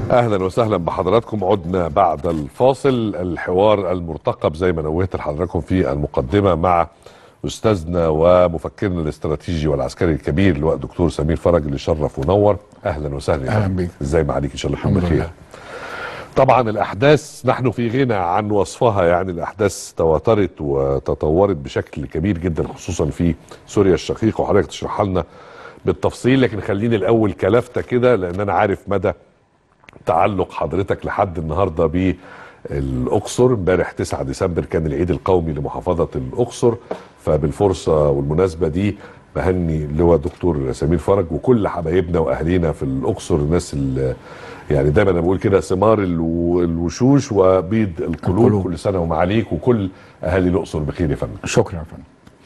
اهلا وسهلا بحضراتكم عدنا بعد الفاصل الحوار المرتقب زي ما نوهت لحضراتكم في المقدمه مع استاذنا ومفكرنا الاستراتيجي والعسكري الكبير اللواء دكتور سمير فرج اللي شرف ونور اهلا وسهلا يا أهلا فندم. بيك. ازاي معاليك ان شاء الله تكون الحمد بخير لله. طبعا الاحداث نحن في غنى عن وصفها يعني الاحداث تواترت وتطورت بشكل كبير جدا خصوصا في سوريا الشقيقه وحضرتك تشرحها لنا بالتفصيل لكن خليني الاول كلفته كده لان انا عارف مدى تعلق حضرتك لحد النهارده بالاقصر امبارح 9 ديسمبر كان العيد القومي لمحافظه الاقصر فبالفرصه والمناسبه دي بهني اللواء دكتور سمير فرج وكل حبايبنا واهالينا في الاقصر الناس اللي يعني دايما انا بقول كده ثمار الو- الوشوش وبيض القلوب القلوب. كل سنه ومعاليك وكل اهالي الاقصر بخير يا فندم شكرا يا فندم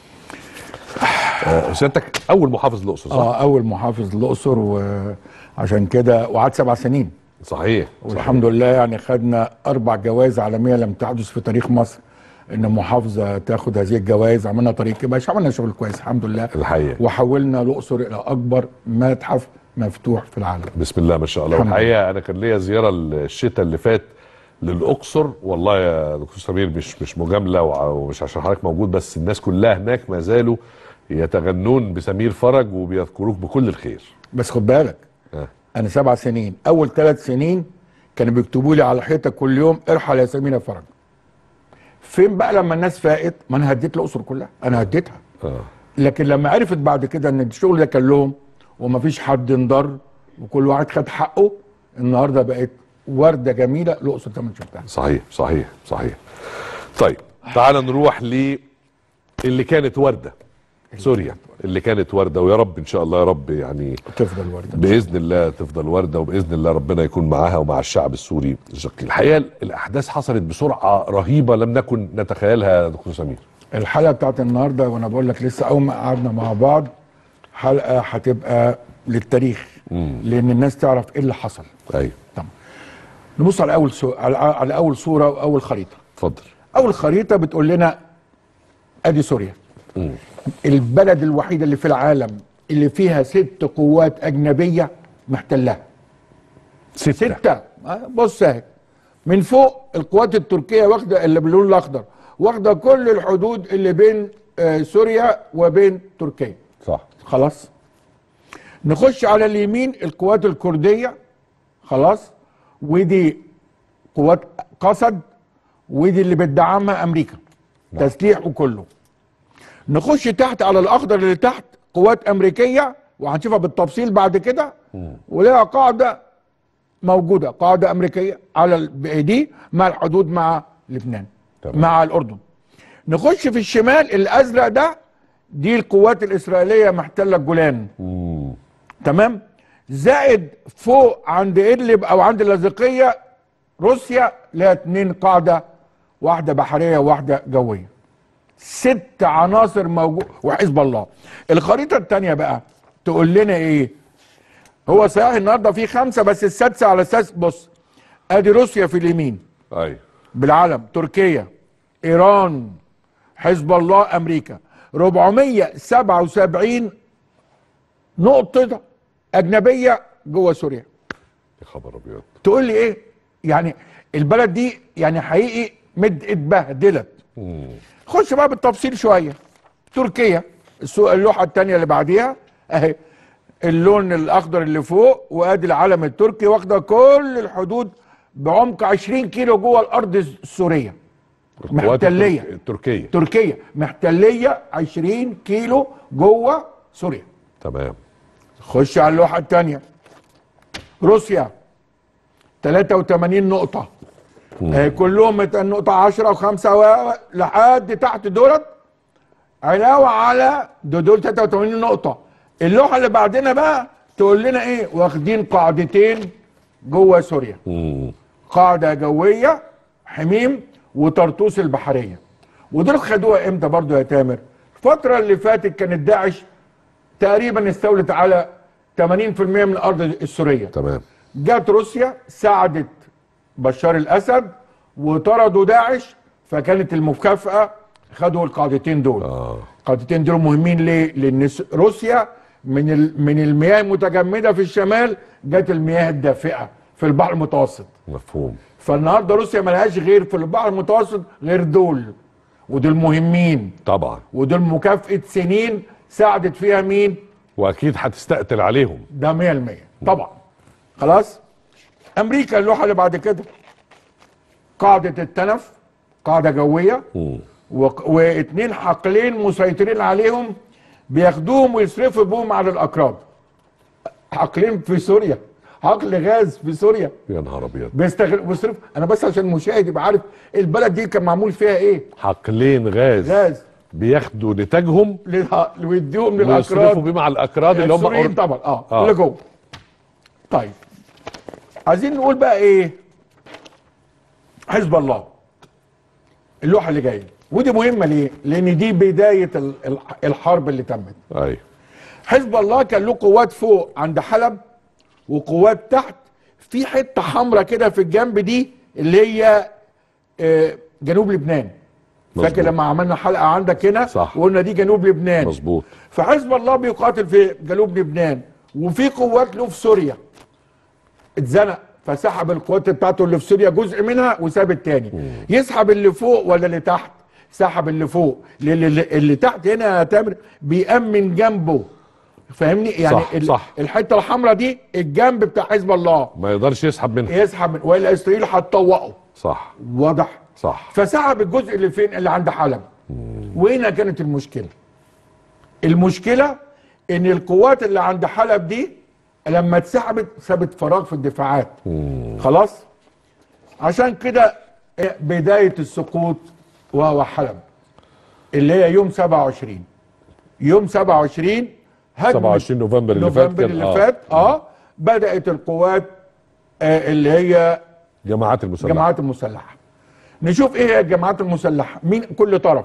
آه، سيادتك اول محافظ الاقصر صح؟ اه اول محافظ الاقصر وعشان كده وقعد سبع سنين صحيح والحمد لله يعني خدنا اربع جوائز عالميه لم تحدث في تاريخ مصر ان محافظه تاخد هذه الجوائز عملنا طريق كباش عملنا شغل كويس الحمد لله الحقيقه وحولنا الاقصر الى اكبر متحف مفتوح في العالم بسم الله ما شاء الله الحمد والحقيقه انا كان ليا زياره الشتاء اللي فات للاقصر والله يا دكتور سمير مش مش مجامله وع- ومش عشان حضرتك موجود بس الناس كلها هناك ما زالوا يتغنون بسمير فرج وبيذكروك بكل الخير بس خد بالك آه. انا سبع سنين اول ثلاث سنين كانوا بيكتبوا لي على حيطه كل يوم ارحل يا سمير يا فرج فين بقى لما الناس فاقت ما انا هديت الاقصر كلها انا هديتها اه لكن لما عرفت بعد كده ان الشغل ده كان لهم ومفيش حد انضر وكل واحد خد حقه النهارده بقت ورده جميله الاقصر زي ما انت شفتها صحيح صحيح صحيح طيب تعال نروح ل اللي كانت ورده سوريا اللي كانت ورده ويا رب ان شاء الله يا رب يعني تفضل ورده باذن الله تفضل ورده وباذن الله ربنا يكون معاها ومع الشعب السوري الشقيق الحقيقه الاحداث حصلت بسرعه رهيبه لم نكن نتخيلها يا دكتور سمير الحلقه بتاعت النهارده وانا بقول لك لسه اول ما قعدنا مع بعض حلقه هتبقى للتاريخ لان الناس تعرف ايه اللي حصل ايوه تمام نبص على اول سو... على... على اول صوره واول خريطه اتفضل اول خريطه بتقول لنا ادي سوريا البلد الوحيده اللي في العالم اللي فيها ست قوات اجنبيه محتلها ستة. ستة آه، بص اهي من فوق القوات التركية واخدة اللي باللون الأخضر واخدة كل الحدود اللي بين آه، سوريا وبين تركيا صح خلاص نخش على اليمين القوات الكردية خلاص ودي قوات قسد ودي اللي بتدعمها أمريكا تسليح وكله نخش تحت على الأخضر اللي تحت قوات أمريكية وهنشوفها بالتفصيل بعد كده ولها قاعدة موجوده قاعده امريكيه على ال- دي مع الحدود مع لبنان تمام. مع الاردن نخش في الشمال الازرق ده دي القوات الاسرائيليه محتله الجولان مم. تمام زائد فوق عند ادلب او عند اللاذقيه روسيا لها اتنين قاعده واحده بحريه وواحده جويه ست عناصر موجود وحزب الله الخريطه الثانيه بقى تقول لنا ايه هو صحيح النهارده في خمسه بس السادسه على اساس بص ادي روسيا في اليمين ايوه بالعالم تركيا ايران حزب الله امريكا 477 نقطه اجنبيه جوه سوريا يا خبر ابيض تقول لي ايه يعني البلد دي يعني حقيقي مد اتبهدلت خش بقى بالتفصيل شويه تركيا السو- اللوحه الثانيه اللي بعديها اهي اللون الاخضر اللي فوق وادي العلم التركي واخده كل الحدود بعمق 20 كيلو جوه الارض السوريه القوات محتليه الترك- التركيه تركيا محتليه 20 كيلو جوه سوريا تمام خش على اللوحه الثانيه روسيا 83 نقطه آه كلهم مت- النقطه 10 و5 و... لحد تحت دولت علاوه على دو- دول 83 نقطه اللوحه اللي بعدنا بقى تقول لنا ايه واخدين قاعدتين جوه سوريا مم. قاعده جويه حميم وطرطوس البحريه ودول خدوها امتى برضو يا تامر الفتره اللي فاتت كانت داعش تقريبا استولت على 80% من الارض السوريه تمام جت روسيا ساعدت بشار الاسد وطردوا داعش فكانت المكافاه خدوا القاعدتين دول اه القاعدتين دول مهمين ليه؟ لان س- روسيا من ال- من المياه المتجمده في الشمال جت المياه الدافئه في البحر المتوسط مفهوم فالنهارده روسيا ملهاش غير في البحر المتوسط غير دول ودول مهمين طبعا ودول مكافأة سنين ساعدت فيها مين؟ واكيد هتستقتل عليهم ده 100% طبعا خلاص امريكا اللوحه اللي بعد كده قاعده التنف قاعده جويه مم. وق- واتنين حقلين مسيطرين عليهم بياخدوهم ويصرفوا بهم على الاكراد حقلين في سوريا حقل غاز في سوريا يا نهار ابيض بيستغل بيصرف انا بس عشان المشاهد يبقى عارف البلد دي كان معمول فيها ايه حقلين غاز غاز بياخدوا نتاجهم للها- ويديهم ويصرفوا للاكراد بيه مع الاكراد اللي هم السوريين أور- طبعا اه, آه. اللي جوه طيب عايزين نقول بقى ايه حزب الله اللوحه اللي جايه ودي مهمه ليه لان دي بدايه ال- ال- الحرب اللي تمت ايوه حزب الله كان له قوات فوق عند حلب وقوات تحت في حته حمراء كده في الجنب دي اللي هي آه، جنوب لبنان فاكر مظبوط. لما عملنا حلقه عندك هنا صح. وقلنا دي جنوب لبنان مظبوط فحزب الله بيقاتل في جنوب لبنان وفي قوات له في سوريا اتزنق فسحب القوات بتاعته اللي في سوريا جزء منها وساب التاني يسحب اللي فوق ولا اللي تحت سحب اللي فوق لان اللي, اللي تحت هنا يا تامر بيأمن جنبه فاهمني يعني صح، ال- صح. الحته الحمراء دي الجنب بتاع حزب الله ما يقدرش يسحب منها يسحب من والا اسرائيل هتطوقه صح واضح صح فسحب الجزء اللي فين اللي عند حلب وهنا كانت المشكله المشكله ان القوات اللي عند حلب دي لما اتسحبت سابت فراغ في الدفاعات خلاص عشان كده بدايه السقوط وهو حلب اللي هي يوم 27 يوم 27 هجمة 27 نوفمبر اللي فات نوفمبر كان اللي آه. فات اه بدات القوات آه اللي هي جماعات المسلحه الجماعات المسلحه نشوف ايه هي الجماعات المسلحه مين كل طرف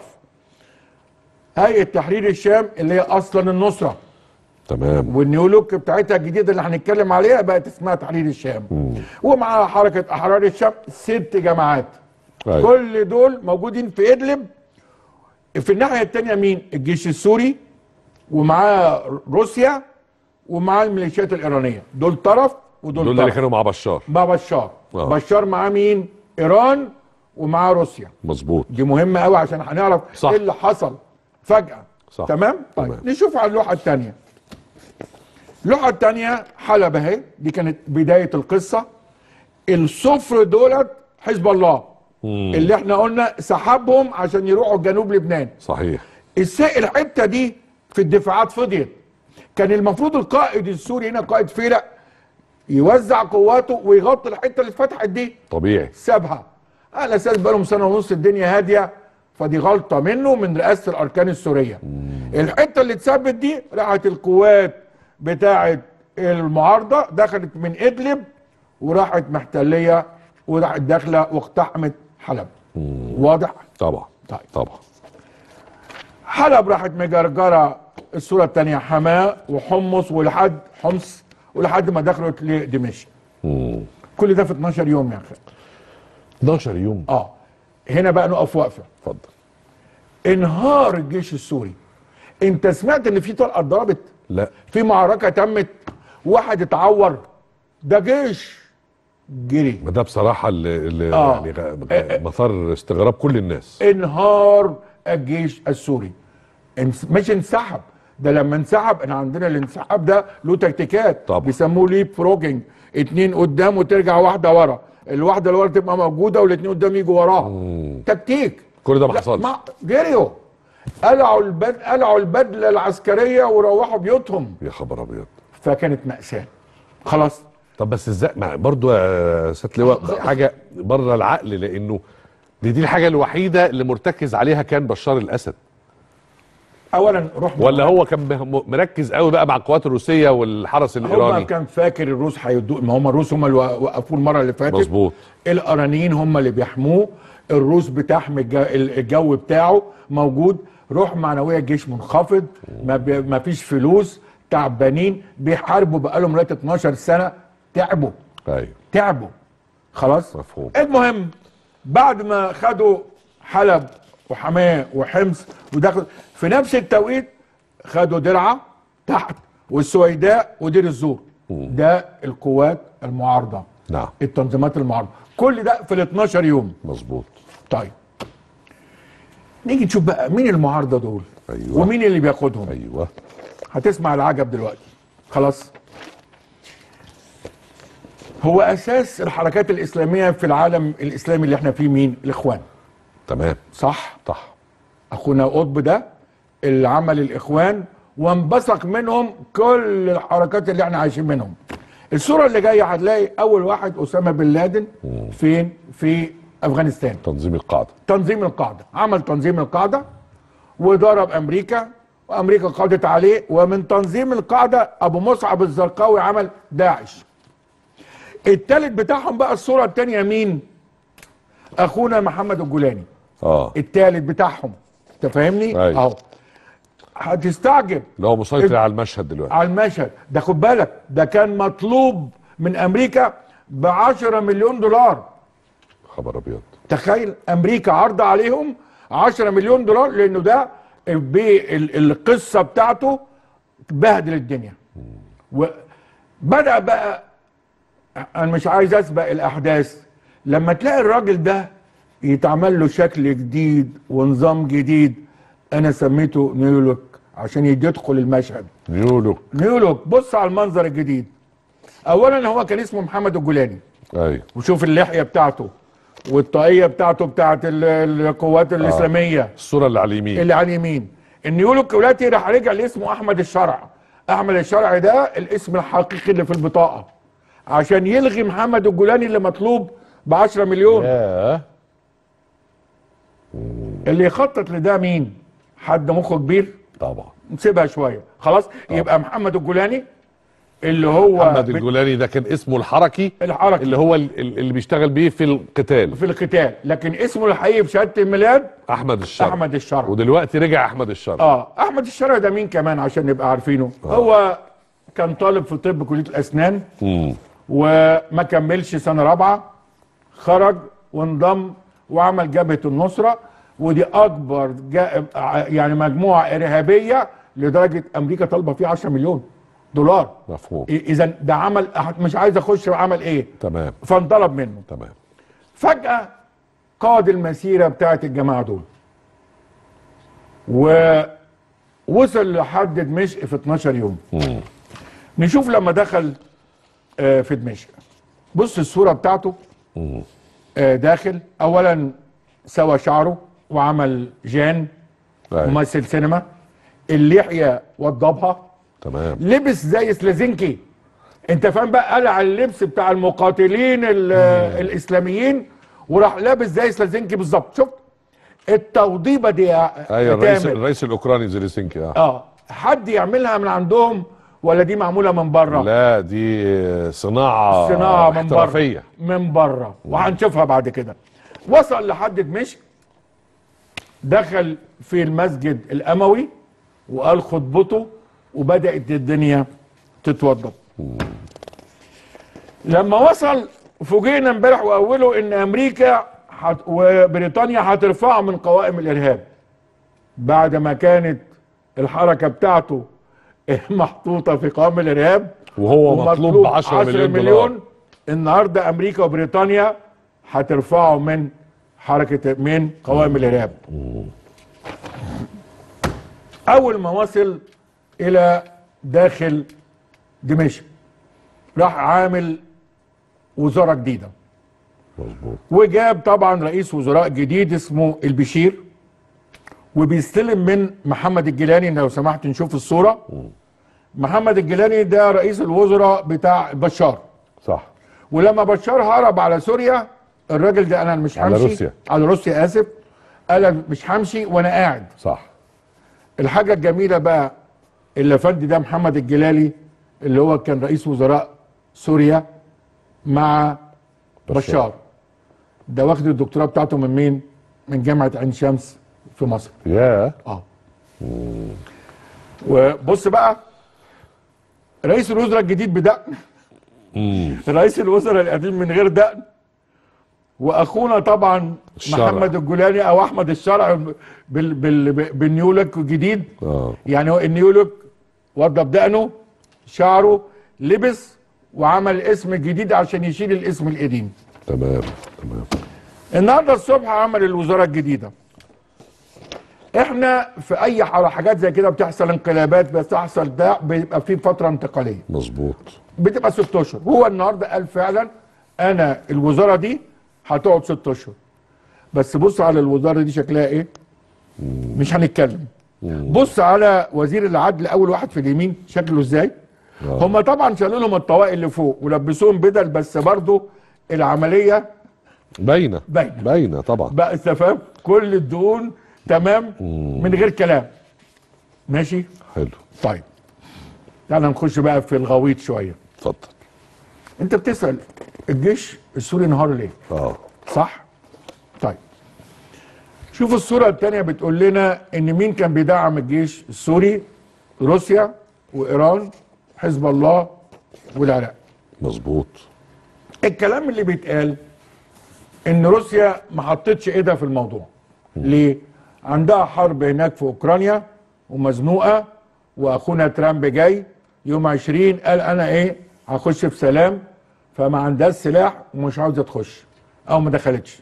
هيئه تحرير الشام اللي هي اصلا النصره تمام والنيولوك بتاعتها الجديده اللي هنتكلم عليها بقت اسمها تحرير الشام ومع حركه احرار الشام ست جماعات أيوة. كل دول موجودين في ادلب في الناحيه الثانيه مين الجيش السوري ومعاه روسيا ومعاه الميليشيات الايرانيه دول طرف ودول دول طرف اللي كانوا مع بشار مع بشار آه. بشار معاه مين ايران ومعاه روسيا مظبوط دي مهمه قوي عشان هنعرف صح. ايه اللي حصل فجاه صح. تمام طيب تمام. نشوف على اللوحه الثانيه اللوحه الثانيه حلب اهي دي كانت بدايه القصه الصفر دولت حزب الله اللي احنا قلنا سحبهم عشان يروحوا جنوب لبنان صحيح الس- الحته دي في الدفاعات فضيت كان المفروض القائد السوري هنا قائد فرق يوزع قواته ويغطي الحته اللي اتفتحت دي طبيعي سابها على اساس بقالهم سنه ونص الدنيا هاديه فدي غلطه منه من رئاسه الاركان السوريه الحته اللي اتثبت دي راحت القوات بتاعه المعارضه دخلت من ادلب وراحت محتليه وراحت داخله واقتحمت حلب واضح طبعا طيب. طبعا حلب راحت مجرجره الصوره الثانيه حماه وحمص ولحد حمص ولحد ما دخلت لدمشق مم. كل ده في 12 يوم يا اخي 12 يوم اه هنا بقى نقف وقفه اتفضل انهار الجيش السوري انت سمعت ان في طلقه اتضربت لا في معركه تمت واحد اتعور ده جيش جري ما ده بصراحه اللي, اللي آه. يعني غ- مثار استغراب كل الناس انهار الجيش السوري انس- مش انسحب ده لما انسحب احنا عندنا الانسحاب ده له تكتيكات طبعا. بيسموه ليب فروجنج اتنين قدام وترجع واحده ورا الواحده اللي ورا تبقى موجوده والاتنين قدام يجوا وراها تكتيك كل ده ما لا، حصلش ما جريوا قلعوا البد قلعوا البدله العسكريه وروحوا بيوتهم يا خبر ابيض فكانت مأساة خلاص طب بس ازاي ما برضه يا سياده لواء حاجه بره العقل لانه دي دي الحاجه الوحيده اللي مرتكز عليها كان بشار الاسد اولا رحنا ولا هو كان م- مركز قوي بقى مع القوات الروسيه والحرس هو الايراني كان فاكر الروس هيدوا ما هم الروس هم اللي وقفوه المره اللي فاتت مظبوط الايرانيين هم اللي بيحموه الروس بتحمي الج- الجو بتاعه موجود روح معنويه الجيش منخفض ما, بي ما فيش فلوس تعبانين بيحاربوا بقالهم لغايه 12 سنه تعبوا ايوه تعبوا خلاص مفهوم. المهم بعد ما خدوا حلب وحماه وحمص ودخلوا في نفس التوقيت خدوا درعا تحت والسويداء ودير الزور ده القوات المعارضه نعم التنظيمات المعارضه كل ده في ال 12 يوم مظبوط طيب نيجي نشوف بقى مين المعارضه دول أيوة. ومين اللي بياخدهم ايوه هتسمع العجب دلوقتي خلاص هو اساس الحركات الاسلاميه في العالم الاسلامي اللي احنا فيه مين الاخوان تمام صح صح اخونا قطب ده اللي عمل الاخوان وانبثق منهم كل الحركات اللي احنا عايشين منهم الصوره اللي جايه هتلاقي اول واحد اسامه بن لادن فين في افغانستان تنظيم القاعده تنظيم القاعده عمل تنظيم القاعده وضرب امريكا وامريكا قضت عليه ومن تنظيم القاعده ابو مصعب الزرقاوي عمل داعش التالت بتاعهم بقى الصوره الثانيه مين اخونا محمد الجولاني اه التالت بتاعهم انت فاهمني أيوة. اهو هتستعجب اللي هو مسيطر على المشهد دلوقتي على المشهد ده خد بالك ده كان مطلوب من امريكا ب 10 مليون دولار خبر ابيض تخيل امريكا عرض عليهم 10 مليون دولار لانه ده بال- القصه بتاعته بهدل الدنيا وبدا بقى انا مش عايز اسبق الاحداث لما تلاقي الراجل ده يتعمل له شكل جديد ونظام جديد انا سميته نيولوك عشان يدخل المشهد نيولو نيولوك بص على المنظر الجديد اولا هو كان اسمه محمد الجولاني ايوه وشوف اللحيه بتاعته والطاقيه بتاعته بتاعت ال- القوات الاسلاميه الصوره اللي على اليمين اللي على اليمين النيولوك دلوقتي راح رجع لاسمه احمد الشرع احمد الشرع ده الاسم الحقيقي اللي في البطاقه عشان يلغي محمد الجولاني اللي مطلوب ب 10 مليون ياه اللي يخطط لده مين حد مخه كبير طبعا نسيبها شويه خلاص يبقى محمد الجولاني اللي هو محمد بت- الجولاني ده كان اسمه الحركي الحركي اللي هو ال- ال- اللي بيشتغل بيه في القتال في القتال لكن اسمه الحقيقي بشهاده الميلاد احمد الشرع احمد الشرع ودلوقتي رجع احمد الشرع اه احمد الشرع ده مين كمان عشان نبقى عارفينه هو كان طالب في طب كليه الاسنان مم. وما كملش سنه رابعه خرج وانضم وعمل جبهه النصره ودي اكبر جا يعني مجموعه ارهابيه لدرجه امريكا طالبه فيه 10 مليون دولار مفهوم اذا ده عمل مش عايز اخش عمل ايه تمام فانطلب منه تمام فجأة قاد المسيرة بتاعت الجماعة دول ووصل لحد دمشق في 12 يوم مم. نشوف لما دخل آه، في دمشق بص الصورة بتاعته مم. آه، داخل أولا سوى شعره وعمل جان أيوة. ممثل سينما اللحية وضبها تمام لبس زي سلازينكي انت فاهم بقى قلع اللبس بتاع المقاتلين ال- الاسلاميين وراح لابس زي سلازينكي بالظبط شفت التوضيبه دي يا ايوه الرئيس تامر. الرئيس الاوكراني زيلينسكي اه اه حد يعملها من عندهم ولا دي معموله من بره لا دي صناعه صناعه من بره احترافيه من بره وهنشوفها بعد كده وصل لحد دمشق دخل في المسجد الاموي وقال خطبته وبدات الدنيا تتوضب لما وصل فوجئنا امبارح واوله ان امريكا حت وبريطانيا هترفعه من قوائم الارهاب بعد ما كانت الحركه بتاعته محطوطه في قوائم الارهاب وهو مطلوب ب 10 مليون, دولار النهارده امريكا وبريطانيا هترفعه من حركه من قوائم الارهاب اول ما وصل الى داخل دمشق راح عامل وزاره جديده مظبوط وجاب طبعا رئيس وزراء جديد اسمه البشير وبيستلم من محمد الجيلاني لو سمحت نشوف الصوره محمد الجيلاني ده رئيس الوزراء بتاع بشار صح ولما بشار هرب على سوريا الراجل ده انا مش على همشي روسيا. على روسيا اسف قال مش همشي وانا قاعد صح الحاجه الجميله بقى اللي فد ده محمد الجلالي اللي هو كان رئيس وزراء سوريا مع بشار. بشار ده واخد الدكتوراه بتاعته من مين؟ من جامعه عين شمس في مصر يا اه وبص بقى رئيس الوزراء الجديد بدقن رئيس الوزراء القديم من غير دقن واخونا طبعا الشرع. محمد الجولاني او احمد الشرع بال بال بالنيولوك الجديد اه يعني هو النيولوك وضب دقنه شعره لبس وعمل اسم جديد عشان يشيل الاسم القديم تمام تمام النهارده الصبح عمل الوزاره الجديده احنا في اي حاجة- حاجات زي كده بتحصل انقلابات بتحصل ده بيبقى في فتره انتقاليه مظبوط بتبقى ست اشهر هو النهارده قال فعلا انا الوزاره دي هتقعد ست اشهر بس بص على الوزاره دي شكلها ايه مش هنتكلم بص على وزير العدل اول واحد في اليمين شكله ازاي آه. هم طبعا شالوا لهم الطواقي اللي فوق ولبسوهم بدل بس برضو العمليه باينه باينة. باينه طبعا بقى انت فاهم كل الدهون تمام من غير كلام ماشي حلو طيب تعالى نخش بقى في الغويط شويه اتفضل انت بتسال الجيش السوري انهار ليه اه صح طيب شوف الصوره الثانيه بتقول لنا ان مين كان بيدعم الجيش السوري روسيا وايران حزب الله والعراق مظبوط الكلام اللي بيتقال ان روسيا ما حطتش ايدها في الموضوع ليه عندها حرب هناك في اوكرانيا ومزنوقه واخونا ترامب جاي يوم 20 قال انا ايه هخش في سلام فما عندهاش سلاح ومش عاوزه تخش او ما دخلتش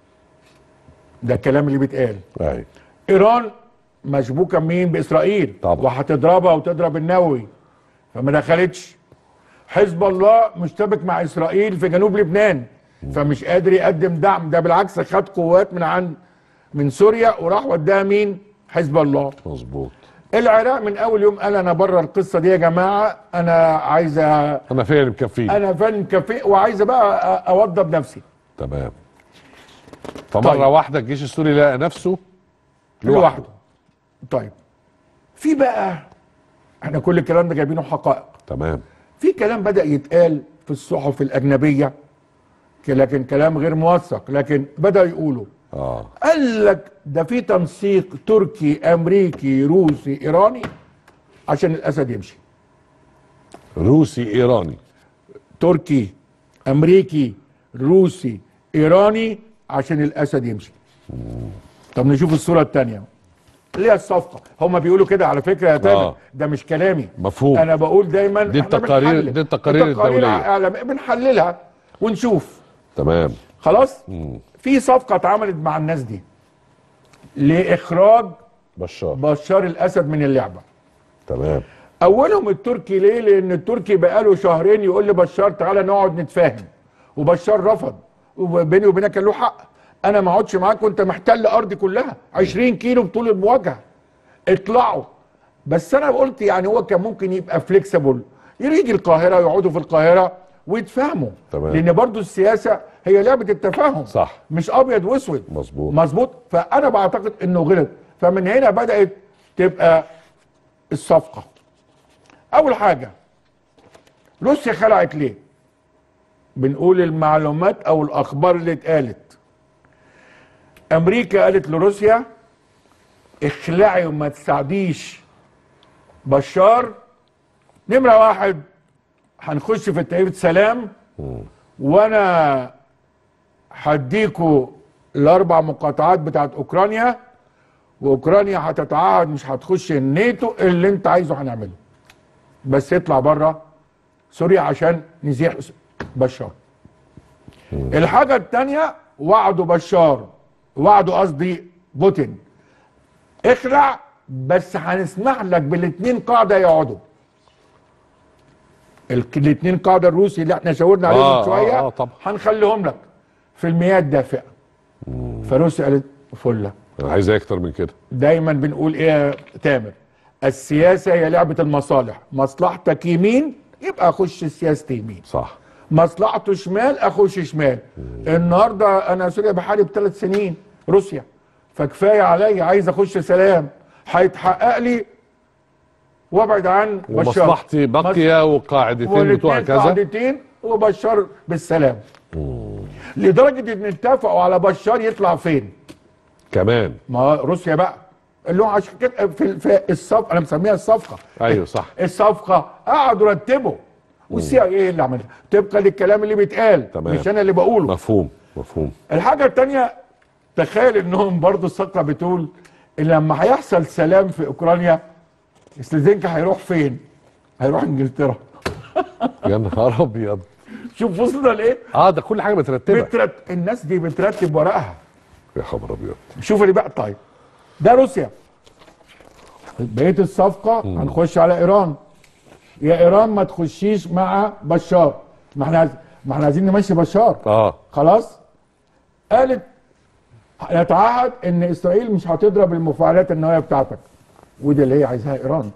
ده الكلام اللي بيتقال ايوه ايران مشبوكه مين باسرائيل طبعا. وهتضربها وتضرب النووي فما دخلتش حزب الله مشتبك مع اسرائيل في جنوب لبنان فمش قادر يقدم دعم ده بالعكس خد قوات من عند من سوريا وراح وداها مين حزب الله مظبوط العراق من اول يوم قال انا بره القصه دي يا جماعه انا عايزه انا فعلا مكفيه انا فن كافيه وعايزه بقى أ- اوضب نفسي تمام فمره طيب. واحده الجيش السوري لقى نفسه لوحده طيب في بقى احنا كل الكلام ده جايبينه حقائق تمام في كلام بدأ يتقال في الصحف الأجنبية ك- لكن كلام غير موثق لكن بدأ يقولوا اه قال لك ده في تنسيق تركي أمريكي روسي إيراني عشان الأسد يمشي روسي ايراني تركي أمريكي روسي إيراني عشان الأسد يمشي طب نشوف الصورة الثانية اللي هي الصفقة هم بيقولوا كده على فكرة يا تامر آه. ده مش كلامي مفهوم انا بقول دايما دي إحنا التقارير- بنحلل. دي التقارير الدولية. إعلامية بنحللها ونشوف تمام خلاص في صفقه اتعملت مع الناس دي لاخراج بشار بشار الاسد من اللعبه تمام اولهم التركي ليه لان التركي بقاله شهرين يقول لبشار تعالى نقعد نتفاهم وبشار رفض وبيني وبينك كان له حق انا ما اقعدش معاك وانت محتل ارضي كلها 20 كيلو بطول المواجهه اطلعوا بس انا قلت يعني هو كان ممكن يبقى فليكسيبل يجي القاهره يقعدوا في القاهره ويتفاهموا تمام. لان برضو السياسه هي لعبه التفاهم صح. مش ابيض واسود مظبوط. مظبوط فانا بعتقد انه غلط فمن هنا بدات تبقى الصفقه اول حاجه روسيا خلعت ليه بنقول المعلومات او الاخبار اللي اتقالت امريكا قالت لروسيا اخلعي وما تساعديش بشار نمره واحد هنخش في تأييد سلام وانا هديكوا الاربع مقاطعات بتاعت اوكرانيا واوكرانيا هتتعهد مش هتخش الناتو اللي انت عايزه هنعمله بس يطلع بره سوريا عشان نزيح بشار الحاجة التانية وعدوا بشار وعدوا قصدي بوتين اخلع بس هنسمح لك بالاتنين قاعدة يقعدوا ال- الاتنين قاعدة الروسي اللي احنا شاورنا عليهم آه، من شوية آه، آه، طبعا. هنخليهم لك في المياه الدافئة فروسيا قالت فله انا عايز إيه اكتر من كده دايما بنقول ايه يا تامر السياسه هي لعبه المصالح مصلحتك يمين يبقى اخش سياسه يمين صح مصلحته شمال اخش شمال النهارده انا سوريا بحارب ثلاث سنين روسيا فكفايه عليا عايز اخش سلام هيتحقق لي وابعد عن بشار ومصلحتي باقيه وقاعدتين بتوع والاتنين كذا قاعدتين وبشار بالسلام لدرجه ان اتفقوا على بشار يطلع فين كمان ما روسيا بقى اللي هو عشان كده في, في الصفقه انا مسميها الصفقه ايوه صح الصفقه قعدوا رتبوا والسي اي ايه اللي عملها طبقا للكلام اللي بيتقال تمام. مش انا اللي بقوله مفهوم مفهوم الحاجه الثانيه تخيل انهم برضو الصفقه بتقول ان لما هيحصل سلام في اوكرانيا سليزينكا هيروح فين؟ هيروح انجلترا يا نهار ابيض شوف وصلنا لايه اه ده كل حاجه مترتبه بترت... الناس دي بترتب ورقها يا خبر ابيض شوف اللي بقى طيب ده روسيا بقيه الصفقه هنخش على ايران يا ايران ما تخشيش مع بشار ما احنا عايز... ما احنا عايزين نمشي بشار اه خلاص قالت نتعهد ان اسرائيل مش هتضرب المفاعلات النوويه بتاعتك ودي اللي هي عايزاها ايران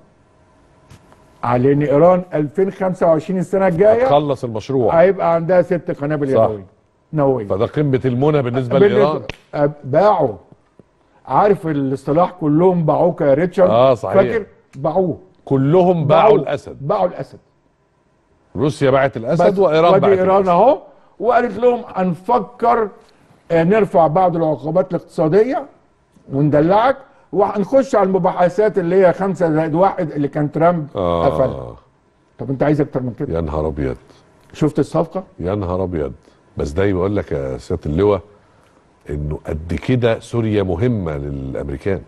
على ان ايران 2025 السنه الجايه خلص المشروع هيبقى عندها ست قنابل صح. يدويه نوويه فده قمه المنى بالنسبه بالنسبة- لايران أه، باعوا عارف الاصطلاح كلهم باعوك يا ريتشارد آه، صحيح. فاكر باعوه كلهم باعوا الاسد باعوا الاسد روسيا باعت الاسد بس وايران ودي باعت ايران الأسد. اهو وقالت لهم هنفكر آه، نرفع بعض العقوبات الاقتصاديه وندلعك وهنخش على المباحثات اللي هي خمسة زائد واحد اللي كان ترامب قفلها اه طب انت عايز اكتر من كده يا نهار ابيض شفت الصفقه يا نهار ابيض بس ده بيقول لك يا سياده اللواء انه قد كده سوريا مهمه للامريكان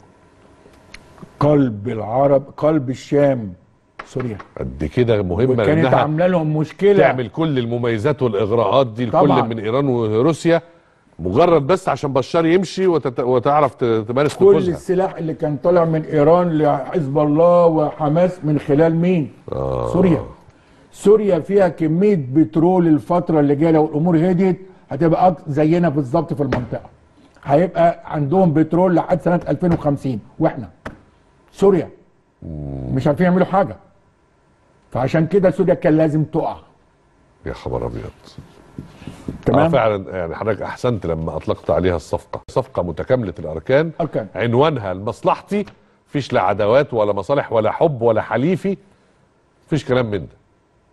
قلب العرب قلب الشام سوريا قد كده مهمه وكانت لانها عامله لهم مشكله تعمل كل المميزات والاغراءات دي لكل طبعاً. من ايران وروسيا مجرد بس عشان بشار يمشي وتت... وتعرف ت- تمارس كل نفوذها السلاح اللي كان طالع من ايران لحزب الله وحماس من خلال مين؟ آه. سوريا سوريا فيها كميه بترول الفتره اللي جايه لو الامور هديت هتبقى أك- زينا بالظبط في المنطقه هيبقى عندهم بترول لحد سنه 2050 واحنا سوريا مش عارفين يعملوا حاجه فعشان كده سوريا كان لازم تقع يا خبر ابيض تمام اه فعلا يعني حضرتك احسنت لما اطلقت عليها الصفقه صفقه متكامله الاركان أركان. عنوانها لمصلحتي فيش لا عداوات ولا مصالح ولا حب ولا حليفي فيش كلام من ده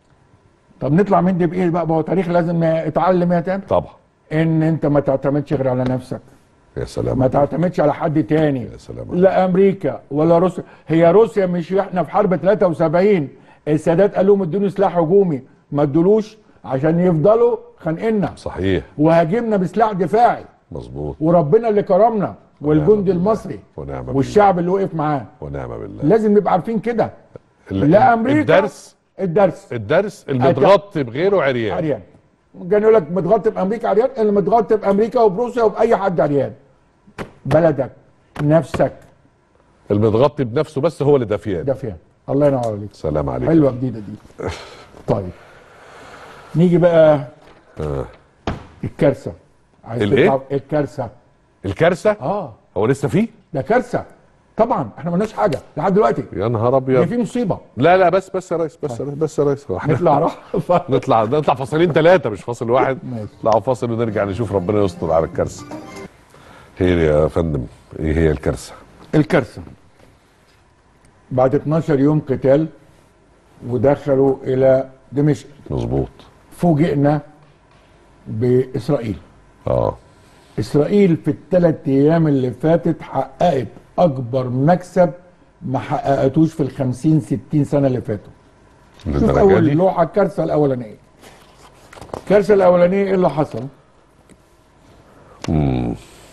طب نطلع من دي بايه بقى ما هو تاريخ لازم يتعلم يا تاني طبعا ان انت ما تعتمدش غير على نفسك يا سلام ما تعتمدش على حد تاني يا سلام لا امريكا ولا روسيا هي روسيا مش احنا في حرب 73 السادات قال لهم ادوني سلاح هجومي ما ادولوش عشان يفضلوا خانقنا صحيح وهاجمنا بسلاح دفاعي مظبوط وربنا اللي كرمنا والجندي بالله. المصري ونعم بالله. والشعب اللي وقف معاه ونعم بالله لازم نبقى عارفين كده ال- لا امريكا الدرس الدرس الدرس المتغطي بغيره عريان عريان كان يقول لك متغطي بامريكا عريان اللي متغطي بامريكا وبروسيا وباي حد عريان بلدك نفسك المتغطي بنفسه بس هو اللي دافيان ده فيها الله ينور عليك سلام عليكم حلوه جديده دي طيب نيجي بقى آه. الكارثه عايز الإيه؟ تتعب- الكارثه الكارثه اه هو لسه فيه ده كارثه طبعا احنا مالناش حاجه لحد دلوقتي يا نهار هي ابيض في مصيبه لا لا بس بس يا ريس بس يا ريس بس يا ريس هو احنا نطلع راح نطلع نطلع فاصلين ثلاثة مش فاصل واحد ماشي. نطلع فاصل ونرجع نشوف ربنا يستر على الكارثة خير يا فندم ايه هي الكارثة؟ الكارثه بعد 12 يوم قتال ودخلوا الى دمشق مظبوط فوجئنا باسرائيل اه اسرائيل في الثلاث ايام اللي فاتت حققت اكبر مكسب ما حققتوش في ال 50 60 سنه اللي فاتوا شوف للدرجة اول دي لوحه الكارثه الاولانيه الكارثه الاولانيه ايه اللي حصل مم.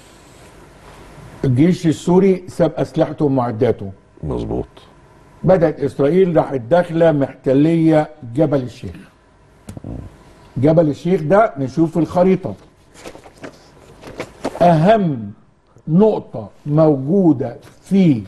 الجيش السوري ساب اسلحته ومعداته مظبوط بدات اسرائيل راحت داخله محتليه جبل الشيخ جبل الشيخ ده نشوف الخريطه اهم نقطه موجوده في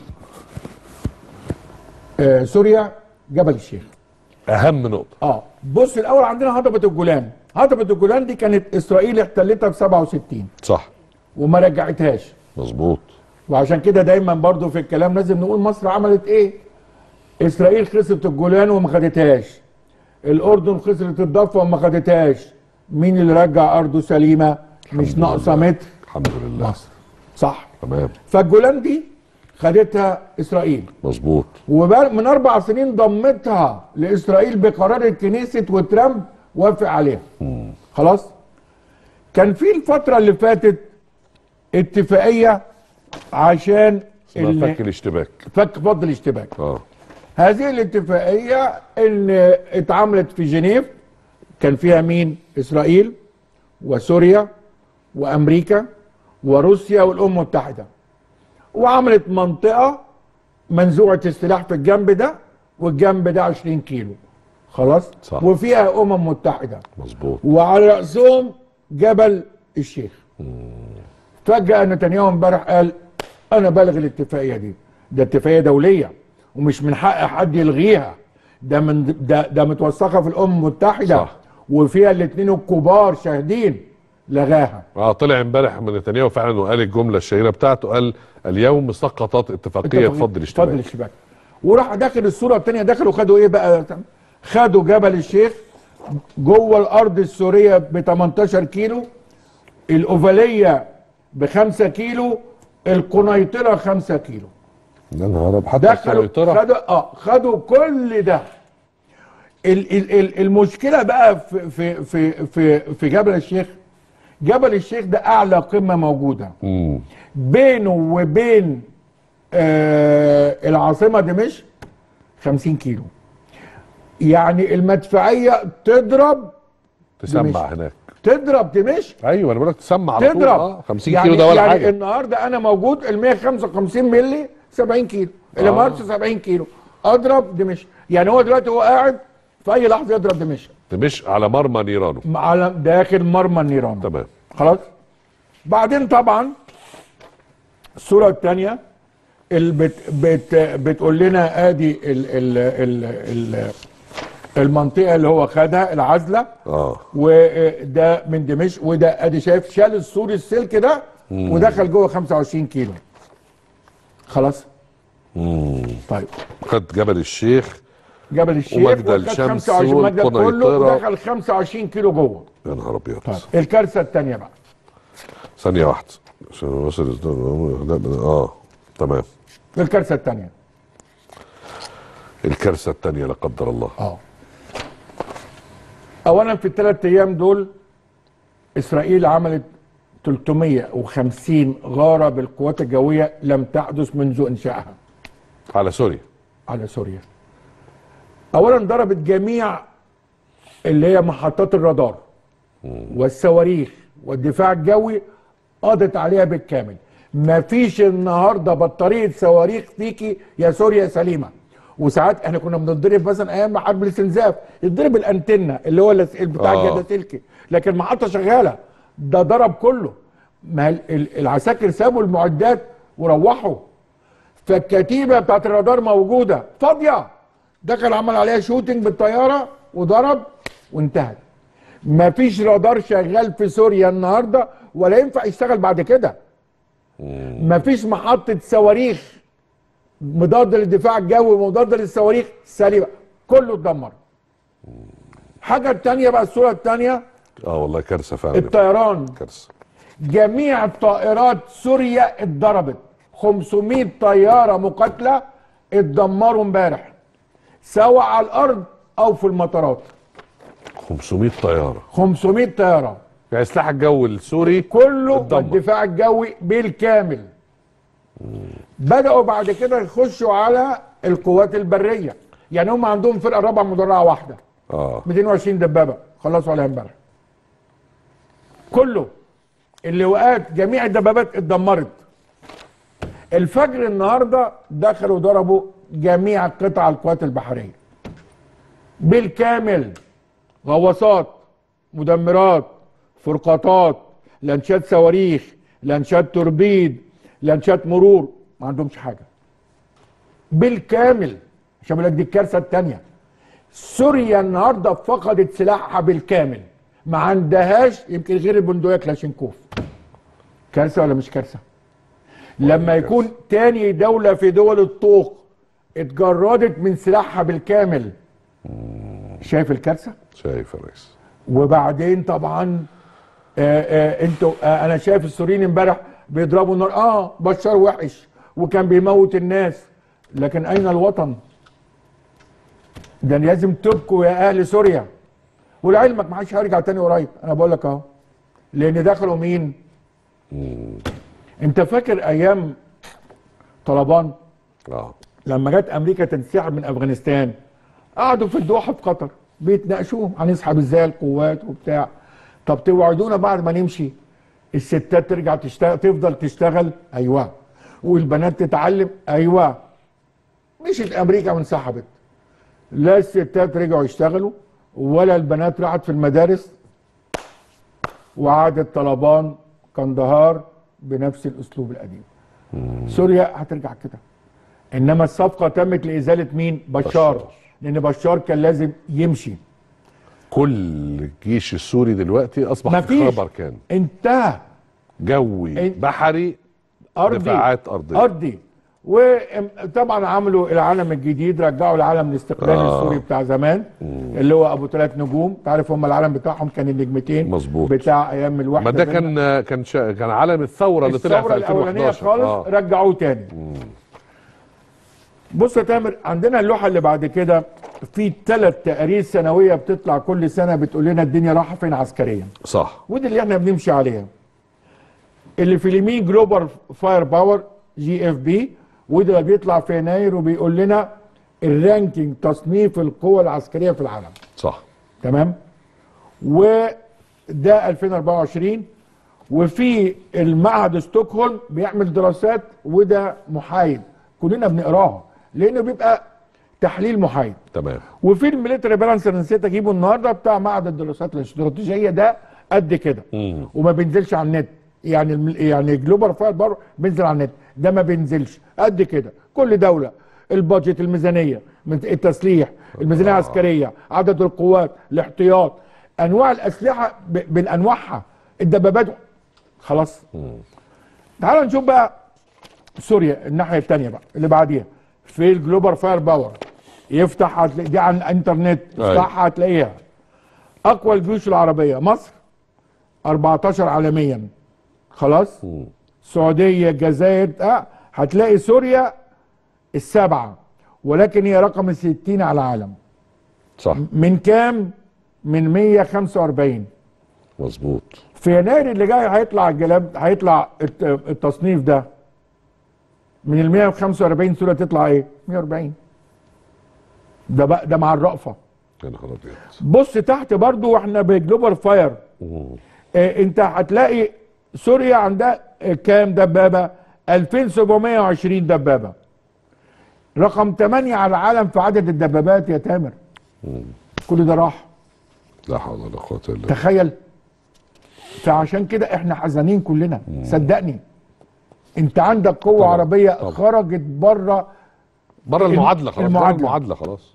آه سوريا جبل الشيخ اهم نقطة اه بص الاول عندنا هضبه الجولان هضبه الجولان دي كانت اسرائيل احتلتها في 67 صح وما رجعتهاش مظبوط وعشان كده دايما برضو في الكلام لازم نقول مصر عملت ايه اسرائيل خسرت الجولان وما خدتهاش الاردن خسرت الضفه وما خدتهاش مين اللي رجع ارضه سليمه مش الحمد ناقصه لله. متر الحمد لله مصر صح تمام فالجولان دي خدتها اسرائيل مظبوط ومن اربع سنين ضمتها لاسرائيل بقرار الكنيست وترامب وافق عليها خلاص كان في الفتره اللي فاتت اتفاقيه عشان اسمها ال- فك الاشتباك فك فض الاشتباك اه هذه الاتفاقيه ان اتعملت في جنيف كان فيها مين اسرائيل وسوريا وامريكا وروسيا والامم المتحده وعملت منطقه منزوعه السلاح في الجنب ده والجنب ده 20 كيلو خلاص صح. وفيها امم متحده مظبوط وعلى راسهم جبل الشيخ فجاه نتنياهو امبارح قال انا بلغ الاتفاقيه دي ده اتفاقيه دوليه ومش من حق حد يلغيها ده من ده ده متوثقه في الامم المتحده صح. وفيها الاثنين الكبار شاهدين لغاها اه طلع امبارح من نتنياهو فعلا وقال الجمله الشهيره بتاعته قال اليوم سقطت اتفاقيه فض فضل الاشتباك الاشتباك وراح داخل الصوره الثانيه دخلوا خدوا ايه بقى خدوا جبل الشيخ جوه الارض السوريه ب 18 كيلو الاوفاليه ب 5 كيلو القنيطره 5 كيلو يا نهار أبيض، حتى دخلوا السيطره خدوا اه خدوا كل ده ال ال ال المشكله بقى في في في في, في جبل الشيخ جبل الشيخ ده اعلى قمه موجوده مم. بينه وبين آه العاصمه دمشق 50 كيلو يعني المدفعيه تضرب تسمع دمشق. هناك تضرب دمشق ايوه انا بقول لك تسمع على طول تضرب اه 50 يعني كيلو ده ولا يعني حاجه النهارده انا موجود ال 155 مللي 70 كيلو اللي آه. مارس 70 كيلو اضرب دمشق يعني هو دلوقتي هو قاعد في اي لحظه يضرب دمشق دمشق على مرمى نيرانه على داخل مرمى النيران تمام خلاص بعدين طبعا الصوره الثانيه اللي بت بت بتقول لنا ادي ال ال ال ال المنطقه اللي هو خدها العزله اه وده من دمشق وده ادي شايف شال السور السلك ده ودخل جوه 25 كيلو خلاص مم. طيب خد جبل الشيخ جبل الشيخ ومجدل وخد شمس 25 مجدل كله والقنيطرة. ودخل 25 كيلو جوه يا نهار ابيض طيب الكارثه الثانيه بقى ثانيه واحده عشان وصل لا اه تمام الكارثه الثانيه الكارثه الثانيه لا قدر الله اه اولا في الثلاث ايام دول اسرائيل عملت 350 غاره بالقوات الجويه لم تحدث منذ انشائها على سوريا على سوريا اولا ضربت جميع اللي هي محطات الرادار والصواريخ والدفاع الجوي قضت عليها بالكامل مفيش النهارده بطاريه صواريخ فيكي يا سوريا سليمه وساعات احنا كنا بنضرب مثلا ايام حرب الاستنزاف يضرب الانتنه اللي هو اللس- بتاع آه. الجداسلكي لكن المحطه شغاله ده ضرب كله ما ال- ال- العساكر سابوا المعدات وروحوا فالكتيبه بتاعت الرادار موجوده فاضيه دخل عمل عليها شوتنج بالطياره وضرب وانتهت مفيش رادار شغال في سوريا النهارده ولا ينفع يشتغل بعد كده مفيش محطه صواريخ مضاد للدفاع الجوي ومضاد للصواريخ سليمه كله اتدمر حاجه التانية بقى الصوره التانية اه والله كارثه فعلا الطيران كارثه جميع طائرات سوريا اتضربت 500 طياره مقاتله اتدمروا امبارح سواء على الارض او في المطارات 500 طياره 500 طياره يعني سلاح الجو السوري كله اتدمر. الدفاع الجوي بالكامل بداوا بعد كده يخشوا على القوات البريه يعني هم عندهم فرقه رابعه مدرعه واحده اه 220 دبابه خلصوا عليها امبارح كله اللواءات جميع الدبابات اتدمرت الفجر النهارده دخلوا ضربوا جميع قطع القوات البحريه بالكامل غواصات مدمرات فرقاطات لانشات صواريخ لانشات توربيد لانشات مرور ما عندهمش حاجه بالكامل عشان بقول لك دي الكارثه الثانيه سوريا النهارده فقدت سلاحها بالكامل ما عندهاش يمكن غير البندقيه كلاشينكوف كارثه ولا مش كارثه لما يكون تاني دوله في دول الطوق اتجردت من سلاحها بالكامل شايف الكارثه شايف يا ريس وبعدين طبعا آه آه انتوا آه انا شايف السوريين امبارح بيضربوا النار اه بشار وحش وكان بيموت الناس لكن اين الوطن ده لازم تبكوا يا اهل سوريا ولعلمك ما حدش هيرجع تاني قريب انا بقول لك اهو لان دخلوا مين انت فاكر ايام طلبان اه لما جت امريكا تنسحب من افغانستان قعدوا في الدوحه في قطر بيتناقشوا هنسحب ازاي القوات وبتاع طب توعدونا بعد ما نمشي الستات ترجع تشتغل تفضل تشتغل ايوه والبنات تتعلم ايوه مشيت امريكا وانسحبت لا الستات رجعوا يشتغلوا ولا البنات راحت في المدارس وعادت طلبان كندهار بنفس الاسلوب القديم سوريا هترجع كده انما الصفقه تمت لازاله مين بشار, بشار. لان بشار كان لازم يمشي كل الجيش السوري دلوقتي اصبح في مفيش خبر كان انتهى جوي إن- بحري ارضي دفاعات أرضية. ارضي وطبعا عملوا العلم الجديد رجعوا العلم الاستقلال آه. السوري بتاع زمان اللي هو ابو ثلاث نجوم تعرف هم العلم بتاعهم كان النجمتين مظبوط. بتاع ايام الوحده ما ده بينهم. كان كان شا... كان علم الثوره اللي طلع الثوره في الاولانيه 2011 خالص آه. رجعوه تاني بص يا تامر عندنا اللوحه اللي بعد كده في ثلاث تقارير سنويه بتطلع كل سنه بتقول لنا الدنيا رايحه فين عسكريا صح ودي اللي احنا بنمشي عليها اللي في اليمين جلوبال فاير باور جي اف بي وده اللي بيطلع في يناير وبيقول لنا الرانكينج تصنيف القوى العسكريه في العالم صح تمام وده 2024 وفي المعهد ستوكهولم بيعمل دراسات وده محايد كلنا بنقراها لانه بيبقى تحليل محايد تمام وفي الميليتري بالانس اللي نسيت اجيبه النهارده بتاع معهد الدراسات الاستراتيجيه ده قد كده مم. وما بينزلش على النت يعني الم- يعني جلوبال فاير بار بينزل على النت ده ما بينزلش قد كده كل دوله البادجت الميزانيه من- التسليح الميزانيه العسكريه عدد القوات الاحتياط انواع الاسلحه ب- بانواعها الدبابات خلاص تعالوا نشوف بقى سوريا الناحيه الثانيه بقى اللي بعديها في الجلوبال فاير باور يفتح هتلاقي دي على الانترنت أيوة. افتحها هتلاقيها اقوى الجيوش العربيه مصر 14 عالميا خلاص السعوديه الجزائر آه هتلاقي سوريا السبعه ولكن هي رقم 60 على العالم صح من كام من 145 مظبوط في يناير اللي جاي هيطلع الجلاب هيطلع الت- التصنيف ده من ال 145 سوره تطلع ايه 140 ده بقى ده مع الرأفه يا نهار ابيض بص تحت برضو واحنا بجلوبال فاير آه انت هتلاقي سوريا عندها آه، كام دبابه 2720 دبابه رقم 8 على العالم في عدد الدبابات يا تامر كل ده راح لا حول ولا قوه الا بالله تخيل فعشان كده احنا حزانين كلنا صدقني انت عندك قوه طبعاً، عربيه طبعاً. خرجت بره بره المعادله خلاص المعادلة. المعادله المعادله خلاص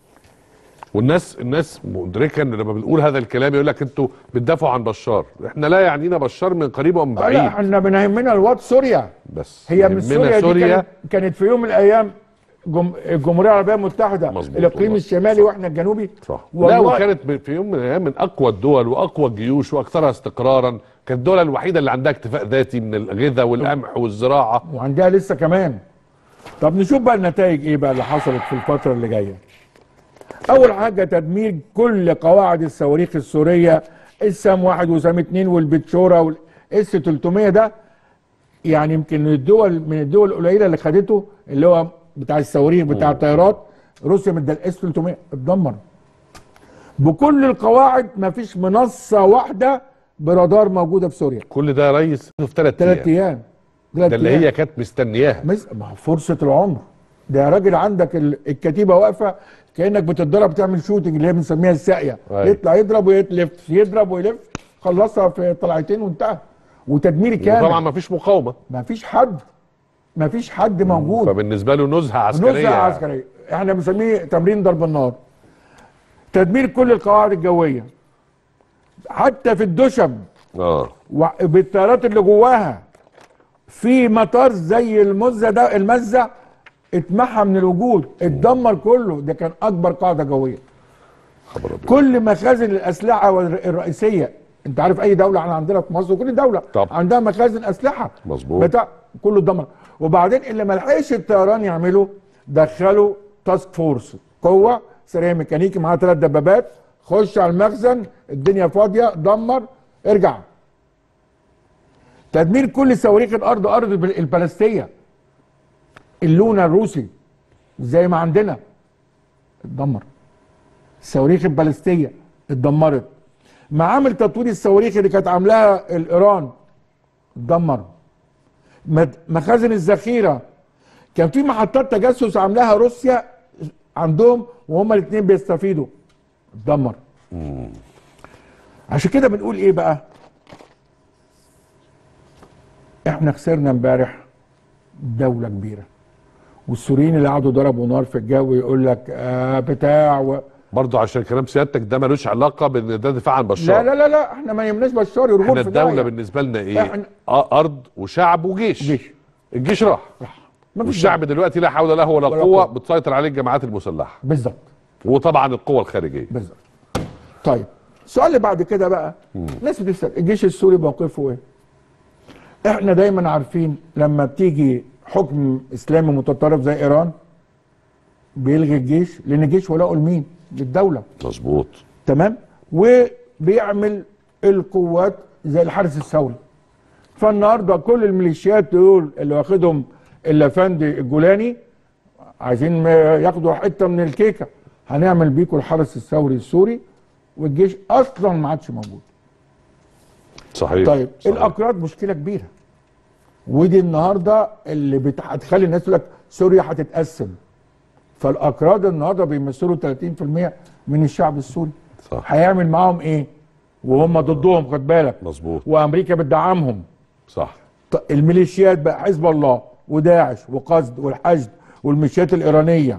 والناس الناس مدركه ان لما بنقول هذا الكلام يقول لك انتوا بتدافعوا عن بشار احنا لا يعنينا بشار من قريب ومن لا بعيد احنا بنهمنا الواد سوريا بس هي من يهمنا سوريا, دي كانت, كانت في يوم من الايام جم... الجمهوريه العربيه المتحده مظبوط الاقليم والله. الشمالي واحنا الجنوبي صح لا والله وكانت ب- في يوم من الايام من اقوى الدول واقوى الجيوش واكثرها استقرارا كانت الدوله الوحيده اللي عندها اكتفاء ذاتي من الغذاء والقمح والزراعه وعندها لسه كمان طب نشوف بقى النتائج ايه بقى اللي حصلت في الفتره اللي جايه اول حاجه تدمير كل قواعد الصواريخ السوريه السام واحد وسام اتنين والبتشوره والاس 300 ده يعني يمكن من الدول من الدول القليله اللي خدته اللي هو بتاع الصواريخ بتاع الطيارات روسيا مدى الاس 300 اتدمر بكل القواعد ما فيش منصه واحده برادار موجوده في سوريا كل ده يا ريس في ثلاث ثلاث ايام ايام ثلاث ده اللي أيام. هي كانت مستنياها مس... ما هو فرصه العمر ده يا راجل عندك ال- الكتيبه واقفه كانك بتتدرب تعمل شوتنج اللي هي بنسميها الساقيه أيوة. يطلع يضرب ويلف يضرب ويلف خلصها في طلعتين وانتهى وتدمير طبعا كامل ما فيش مقاومه ما فيش حد ما فيش حد موجود فبالنسبه له نزهه عسكريه نزهه عسكريه احنا بنسميه تمرين ضرب النار تدمير كل القواعد الجويه حتى في الدشم اه و- بالطيارات اللي جواها في مطار زي المزه ده المزه اتمحى من الوجود اتدمر كله ده كان اكبر قاعده جويه خبر ابيض كل مخازن الاسلحه والر- الرئيسيه انت عارف اي دوله احنا عندنا في مصر وكل دوله طبعا. عندها مخازن اسلحه مظبوط. بتاع كله اتدمر وبعدين اللي ما لحقش الطيران يعمله دخلوا تاسك فورس قوه سريه ميكانيكي معاها ثلاث دبابات خش على المخزن الدنيا فاضيه دمر ارجع تدمير كل صواريخ الارض ارض الب- البلستيه اللونا الروسي زي ما عندنا اتدمر الصواريخ البالستيه اتدمرت معامل تطوير الصواريخ اللي كانت عاملاها الايران اتدمر مد- مخازن الذخيره كان في محطات تجسس عاملاها روسيا عندهم وهما الاثنين بيستفيدوا اتدمر عشان كده بنقول ايه بقى احنا خسرنا امبارح دولة كبيرة والسوريين اللي قعدوا ضربوا نار في الجو يقول لك آه بتاع و... برضه عشان كلام سيادتك ده ملوش علاقه بان ده دفاع عن بشار لا لا لا لا احنا ما يهمناش بشار يرغب احنا في الدوله داهية. بالنسبه لنا ايه إحنا- آه ارض وشعب وجيش جيش الجيش راح ما فيش والشعب دلوقتي لا حول له ولا ولا قوه قوة. بتسيطر عليه الجماعات المسلحه بالظبط وطبعا القوه الخارجيه بالظبط طيب السؤال اللي بعد كده بقى الناس بتسال الجيش السوري موقفه ايه؟ احنا دايما عارفين لما بتيجي حكم اسلامي متطرف زي ايران بيلغي الجيش لان الجيش ولاؤه لمين؟ للدوله مظبوط تمام؟ وبيعمل القوات زي الحرس الثوري فالنهارده كل الميليشيات دول اللي واخدهم الافندي الجولاني عايزين ياخدوا حته من الكيكه هنعمل بيكم الحرس الثوري السوري والجيش اصلا ما عادش موجود صحيح طيب صحيح. الاكراد مشكله كبيره ودي النهارده اللي بت- هتخلي الناس تقول لك سوريا هتتقسم فالاكراد النهارده بيمثلوا 30% من الشعب السوري صح هيعمل معاهم ايه وهم ضدهم خد بالك مظبوط وامريكا بتدعمهم صح ط- الميليشيات بقى حزب الله وداعش وقصد والحشد والميليشيات الايرانيه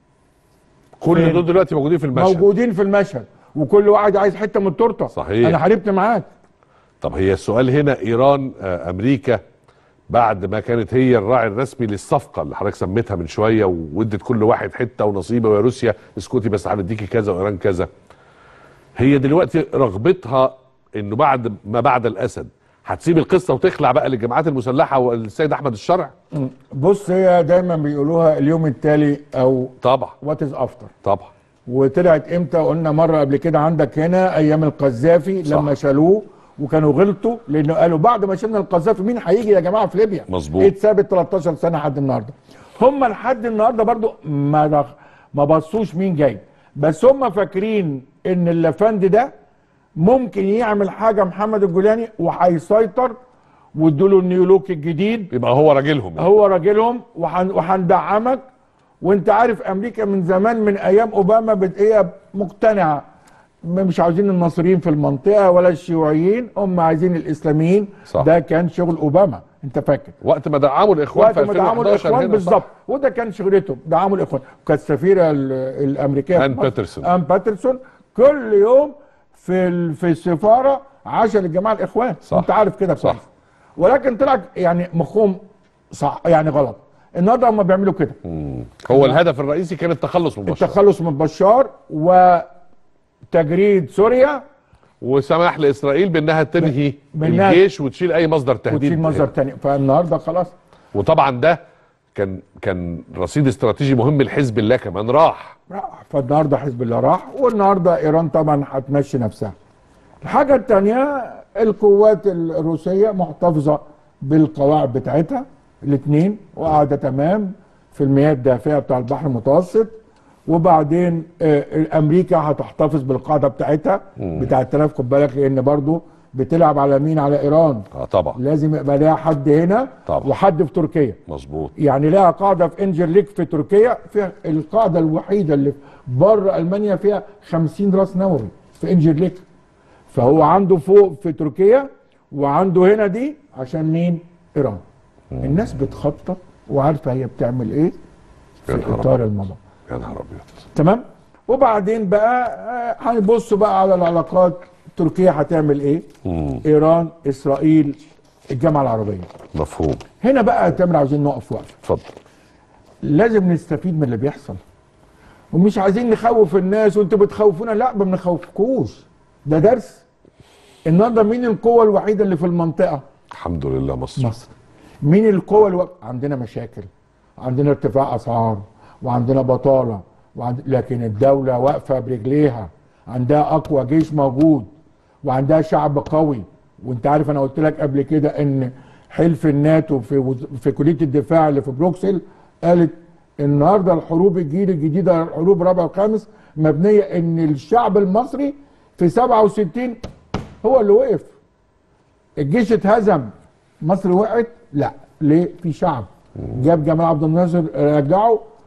كل فين؟ دول دلوقتي موجودين في المشهد موجودين في المشهد وكل واحد عايز حته من التورته صحيح. انا حاربت معاك طب هي السؤال هنا ايران آه، امريكا بعد ما كانت هي الراعي الرسمي للصفقه اللي حضرتك سميتها من شويه وادت كل واحد حته ونصيبه ويا روسيا اسكتي بس هنديكي كذا وايران كذا هي دلوقتي رغبتها انه بعد ما بعد الاسد هتسيب القصه وتخلع بقى للجماعات المسلحه والسيد احمد الشرع بص هي دايما بيقولوها اليوم التالي او طبعا وات از افتر طبعا وطلعت امتى قلنا مره قبل كده عندك هنا ايام القذافي صح. لما شالوه وكانوا غلطوا لانه قالوا بعد ما شلنا القذافي مين هيجي يا جماعه في ليبيا مظبوط. اتثابت 13 سنه لحد النهارده هم لحد النهارده برضو ما دخ... ما بصوش مين جاي بس هم فاكرين ان اللافندي ده ممكن يعمل حاجه محمد الجولاني وهيسيطر وادوا له النيولوك الجديد يبقى هو راجلهم يعني. هو راجلهم وهن- وهندعمك وانت عارف امريكا من زمان من ايام اوباما بت- هي مقتنعه م- مش عاوزين الناصريين في المنطقه ولا الشيوعيين هم عايزين الاسلاميين صح. ده كان شغل اوباما انت فاكر وقت ما دعموا الاخوان وقت في ما دعموا 2011 الاخوان هنا بالظبط صح. وده كان شغلتهم دعموا الاخوان كانت السفيره ال- الامريكيه آن في مصر، باترسون. ان باترسون كل يوم في ال- في السفاره عشان الجماعه الاخوان صح. انت عارف كده صح. كويس ولكن طلع يعني مخهم صح يعني غلط النهارده هم بيعملوا كده هو الهدف الرئيسي كان التخلص من بشار التخلص من بشار وتجريد سوريا وسمح لاسرائيل بانها تنهي بإنها الجيش وتشيل اي مصدر تهديد وتشيل مصدر تاني فالنهارده خلاص وطبعا ده كان كان رصيد استراتيجي مهم لحزب الله كمان راح راح فالنهارده حزب الله راح والنهارده ايران طبعا هتمشي نفسها. الحاجه الثانيه القوات الروسيه محتفظه بالقواعد بتاعتها الاثنين وقاعده تمام في المياه الدافئه بتاع البحر المتوسط وبعدين آه، امريكا هتحتفظ بالقاعده بتاعتها بتاع التلاف خد بالك لان برضو بتلعب على مين على ايران اه طبعا لازم يبقى لها حد هنا طبعا. وحد في تركيا مظبوط يعني لها قاعده في انجرليك في تركيا فيها القاعده الوحيده اللي بره المانيا فيها 50 راس نووي في انجرليك فهو عنده فوق في تركيا وعنده هنا دي عشان مين؟ ايران الناس بتخطط وعارفه هي بتعمل ايه يا في نهار اطار الموضوع يا نهار ابيض تمام وبعدين بقى آه، هنبص بقى على العلاقات تركيا هتعمل ايه ايران اسرائيل الجامعه العربيه مفهوم هنا بقى يا تامر عاوزين نقف وقفه اتفضل لازم نستفيد من اللي بيحصل ومش عايزين نخوف الناس وانتوا بتخوفونا لا ما بنخوفكوش ده درس النهارده مين القوه الوحيده اللي في المنطقه الحمد لله مصر مصر مين القوة الو... عندنا مشاكل عندنا ارتفاع اسعار وعندنا بطالة وعند... لكن الدولة واقفة برجليها عندها اقوى جيش موجود وعندها شعب قوي وانت عارف انا قلت لك قبل كده ان حلف الناتو في وز... في كلية الدفاع اللي في بروكسل قالت النهارده الحروب الجيل الجديدة الحروب الرابع والخامس مبنية ان الشعب المصري في 67 هو اللي وقف الجيش اتهزم مصر وقعت لا ليه في شعب جاب جمال عبد الناصر رجعه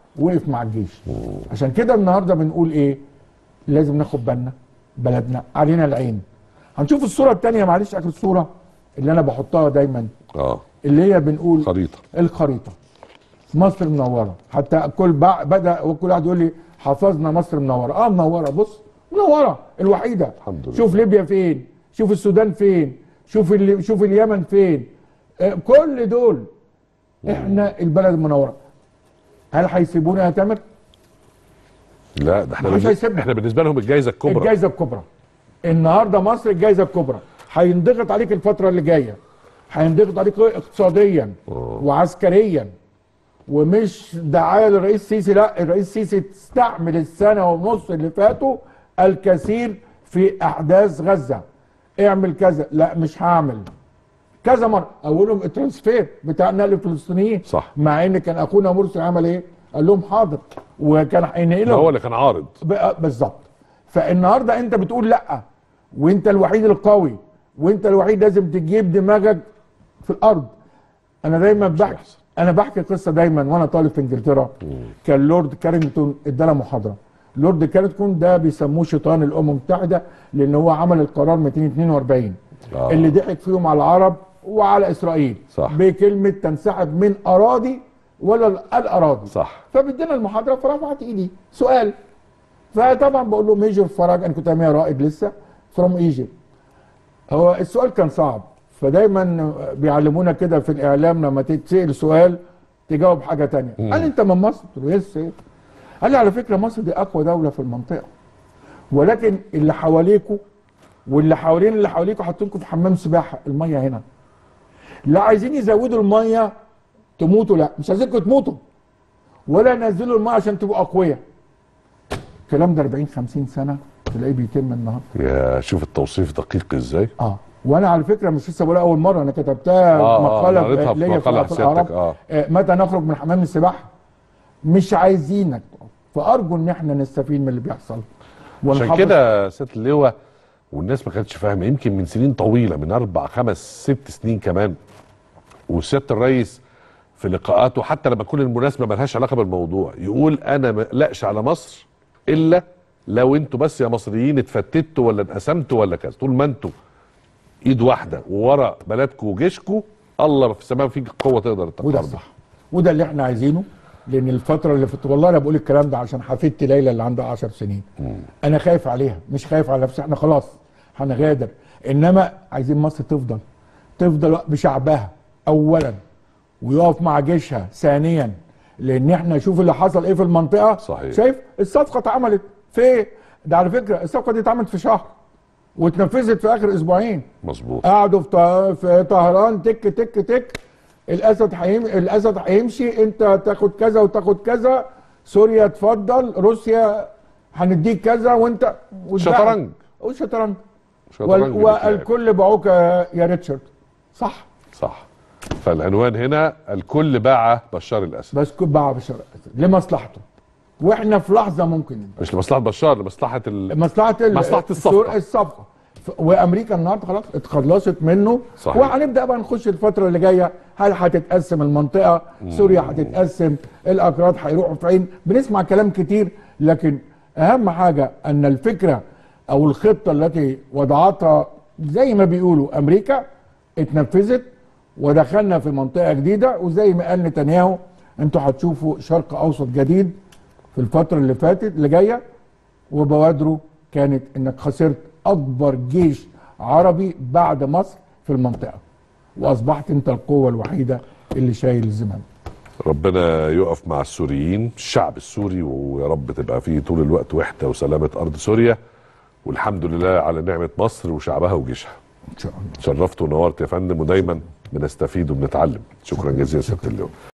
وقف مع الجيش عشان كده النهارده بنقول ايه لازم ناخد بالنا بلدنا علينا العين هنشوف الصوره الثانيه معلش اخر الصوره اللي انا بحطها دايما اه اللي هي بنقول خريطه الخريطه مصر منوره حتى كل بع- بدا وكل واحد يقول لي حفظنا مصر منوره اه منوره بص منوره الوحيده الحمد لله. شوف ليبيا فين شوف السودان فين شوف ال... شوف اليمن فين آه كل دول احنا البلد المنوره هل هيسيبونا يا تامر لا ده احنا مش بالن- هيسيبنا. احنا بالنسبه لهم الجائزه الكبرى الجائزه الكبرى النهارده مصر الجائزه الكبرى هينضغط عليك الفتره اللي جايه هينضغط عليك اقتصاديا وعسكريا ومش دعايه للرئيس السيسي لا الرئيس السيسي استعمل السنه ونص اللي فاتوا الكثير في احداث غزه اعمل كذا لا مش هعمل كذا مره اقول لهم الترانسفير بتاع نقل الفلسطينيين صح. مع ان كان اخونا مرسي عمل ايه؟ قال لهم حاضر وكان ده هينقلهم هو اللي كان عارض بقى- بالظبط فالنهارده انت بتقول لا وانت الوحيد القوي وانت الوحيد لازم تجيب دماغك في الارض انا دايما بحكي هيحصل. انا بحكي قصه دايما وانا طالب في انجلترا كان لورد كارينجتون ادانا محاضره لورد كارينجتون ده بيسموه شيطان الامم المتحده لان هو عمل القرار 242 آه. اللي ضحك فيهم على العرب وعلى اسرائيل صح. بكلمه تنسحب من اراضي ولا الاراضي صح فبدينا المحاضره فرفعت ايدي سؤال فطبعا بقول له ميجر فرج انا كنت ايامها رائد لسه فروم ايجيبت هو السؤال كان صعب فدايما بيعلمونا كده في الاعلام لما تتسال سؤال تجاوب حاجه تانية قال لي انت من مصر قلت له يس إيه؟ قال لي على فكره مصر دي اقوى دوله في المنطقه ولكن اللي حواليكوا واللي حوالين اللي حواليكوا حاطينكم في حمام سباحه الميه هنا لا عايزين يزودوا الميه تموتوا لا مش عايزينكم تموتوا ولا ينزلوا الماء عشان تبقوا اقوياء الكلام ده 40 50 سنه تلاقيه بيتم النهارده يا شوف التوصيف دقيق ازاي اه وانا على فكره مش لسه بقولها اول مره انا كتبتها آه، آه، مقاله قريتها في ليا مقالة في سيادتك، الأعراب. آه. آه، متى نخرج من حمام السباحه مش عايزينك تقف. فارجو ان احنا نستفيد من اللي بيحصل عشان ونحافظ- كده ست اللواء والناس ما كانتش فاهمه يمكن من سنين طويله من اربع خمس ست سنين كمان وسياده الرئيس في لقاءاته حتى لما تكون المناسبه ملهاش علاقه بالموضوع يقول انا ما اقلقش على مصر الا لو انتوا بس يا مصريين اتفتتوا ولا انقسمتوا ولا كذا طول ما انتوا ايد واحده وورا بلدكم وجيشكم الله في السماء فيك قوه تقدر وده تقارب الصح وده اللي احنا عايزينه لان الفتره اللي فاتت والله انا بقول الكلام ده عشان حفيدتي ليلى اللي عندها 10 سنين انا خايف عليها مش خايف على نفسي احنا خلاص هنغادر انما عايزين مصر تفضل تفضل بشعبها اولا ويقف مع جيشها ثانيا لان احنا شوف اللي حصل ايه في المنطقه صحيح. شايف الصفقه اتعملت في ايه ده على فكره الصفقه دي اتعملت في شهر واتنفذت في اخر اسبوعين مظبوط قعدوا في طه- في طهران تك تك تك الاسد هيم الاسد هيمشي انت تاخد كذا وتاخد كذا سوريا تفضل روسيا هنديك كذا وانت والباقي- شطرنج. وشطرنج شطرنج وال- بيتلعب. والكل باعوك يا يا ريتشارد صح صح فالعنوان هنا الكل باع بشار الاسد بس كل باع بشر الاسد لمصلحته واحنا في لحظه ممكن مش لمصلحه بشار لمصلحه ال... مصلحه ال- مصلحة الصفقة. السور- الصفقه ف- وامريكا النهارده خلاص اتخلصت منه صحيح. وهنبدا بقى نخش الفتره اللي جايه هل هتتقسم المنطقه سوريا هتتقسم الاكراد هيروحوا فين بنسمع كلام كتير لكن اهم حاجه ان الفكره او الخطه التي وضعتها زي ما بيقولوا امريكا اتنفذت ودخلنا في منطقه جديده وزي ما قال نتنياهو انتوا هتشوفوا شرق اوسط جديد في الفتره اللي فاتت اللي جايه وبوادره كانت انك خسرت اكبر جيش عربي بعد مصر في المنطقه واصبحت انت القوه الوحيده اللي شايل الزمام ربنا يقف مع السوريين الشعب السوري ويا رب تبقى فيه طول الوقت وحده وسلامه ارض سوريا والحمد لله على نعمه مصر وشعبها وجيشها ان شاء الله شرفت ونورت يا فندم ودايما بنستفيد وبنتعلم شكرا جزيلا سياده اللواء